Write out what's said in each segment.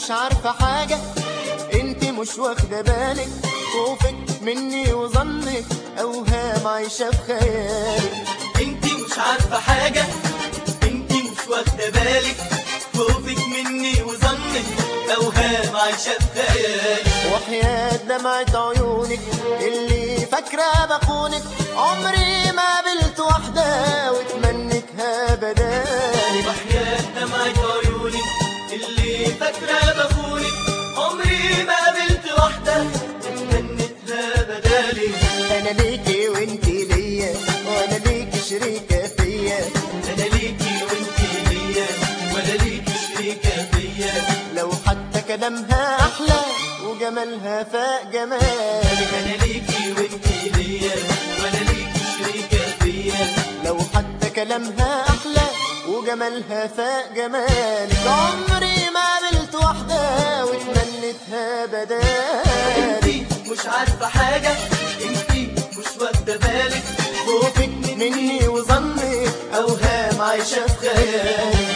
مش عارفة حاجة انت مش واخدة بالك خوفك مني وظنك اوهام عايشة في خيالك انت مش عارفة حاجة انت مش واخدة بالك خوفك مني وظنك اوهام عايشة في خيالك وحياة دمعة عيونك اللي فاكرة بخونك عمري ما قابلت واحدة واتمنتها بدالك وحياة دمعة عيونك اللي فاكرة بخونك عمري ما قابلت واحدة اتمنتها بدالي انا ليكي وانتي ليا وانا ليكي شريكة فيا انا ليكي وانتي ليا ولا ليكي شريكة فيا لو حتى كلامها احلى وجمالها فاق جمالك انا ليكي وانتي ليا ولا ليكي شريكة فيا لو حتى كلامها احلى وجمالها فاق جمالك عمري ما قابلت واحدة واتمنتها بدالك انتي مش عارفة حاجة انتي مش واخدة بالك خوفك مني وظنك اوهام عايشة في خيالك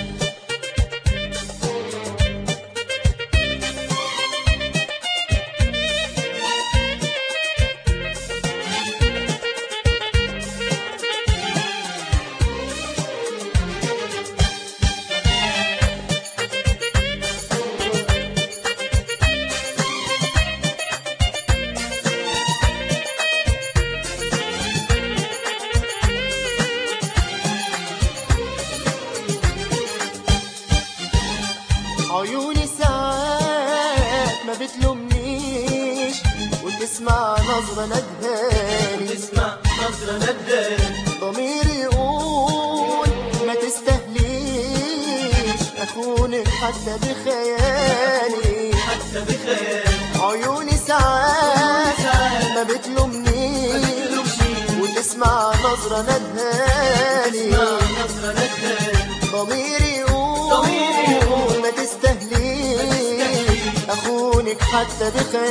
عيوني ساعات ما بتلومنيش وتسمع نظرة ندهاني تسمع نظرة نداني ضميري يقول ما تستهليش أخونك حتى بخيالي حتى بخيال عيوني ساعات ما بتلومنيش وتسمع نظرة ندهاني تسمع نظرة نداني ضميري ضميري يقول ما تستهليش أخونك حتى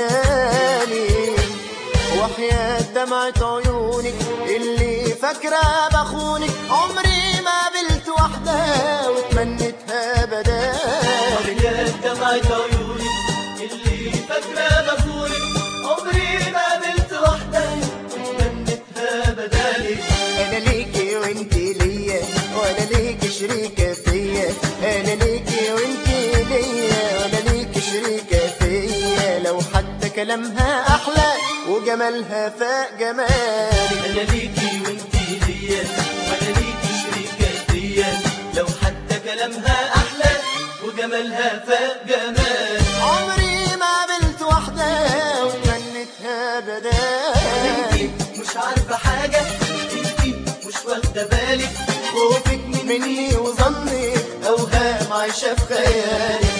بخيالي وحياة دمعة عيونك اللي فاكرة بخونك عمري ما قابلت واحدة واتمنتها بدالك يا دمعة عيونك اللي فاكرة بخونك عمري ما قابلت واحدة اتمنتها بدالك أنا ليكي وانتي ليا وأنا ليكي شريكة فيا أنا ليكي وانتي ليا وأنا ليكي شريكة فيا لو حتى كلامها أحلى وجمالها فاق جمالك انا ليكي وانتي ليا وانا ليكي شريكة فيا لو حتى كلامها احلى وجمالها فاق جمال عمري ما قابلت واحدة وتمنتها بدالك انتي مش عارفة حاجة انتي مش واخدة بالك خوفك مني مني وظنك أوهام عايشة في خيالي